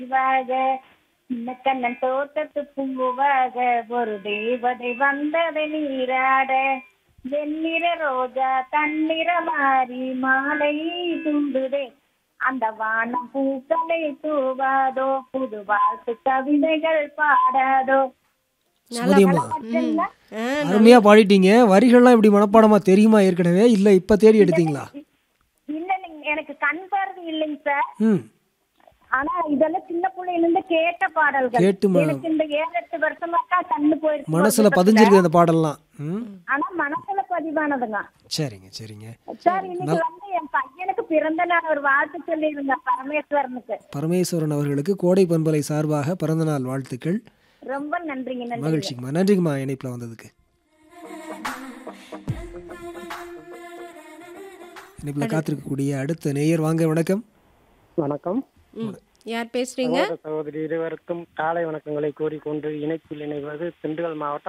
வாக கண்ணன் தோட்டத்து பூவாக ஒரு தேவதை வந்தது நீராட வெண்ணிற ரோஜா தன்னிற மாறி மாலை தூண்டுதே அந்த வானம் பூக்களை தூவாதோ புது வாழ்த்து கவிதைகள் பாடாதோ சுமதியம்மா மட்டும்தான் ஆ, அருமையா பாடிட்டீங்க வரிகள்லாம் இப்படி மனப்பாடமா தெரியுமா ஏற்கனவே இல்ல இப்ப தேடி எடுத்தீங்களா இல்ல நீங்க எனக்கு கண் பார்வை இல்லைங்க சார் ம் ஆனா இதெல்லாம் சின்ன பிள்ளையில இருந்து கேட்ட பாடல்கள் கேட்டு ம- எனக்கு இந்த ஏழு எட்டு வருஷமாக்கா கண்ணு போயிருக்கு மனசுல பதிஞ்சிருக்கு அந்த பாடல்லாம் ம் ஆனா மனசுல பதிவானதுங்க சரிங்க சரிங்க சார் இன்னைக்கு வந்து என் பையனுக்கு பிறந்த நாள் ஒரு வாழ்த்து சொல்லிருங்க பரமேஸ்வரனுக்கு பரமேஸ்வரன் அவர்களுக்கு கோடை பண்பலை சார்பாக பிறந்தநாள் வாழ்த்துக்கள் ரொம்ப நன்றிங்க நன்றி மகிழ்ச்சிங்கம்மா நன்றிங்கம்மா இணைப்பில் வந்ததுக்கு இணைப்பில் காத்திருக்கக்கூடிய அடுத்த நேயர் வாங்க வணக்கம் வணக்கம் ம். யார் பேசுறீங்க சகோதர சகோதரி இருவருக்கும் காலை வணக்கங்களை கூறிக்கொண்டு இணைப்பில் இணைவது திண்டுக்கல் மாவட்டம்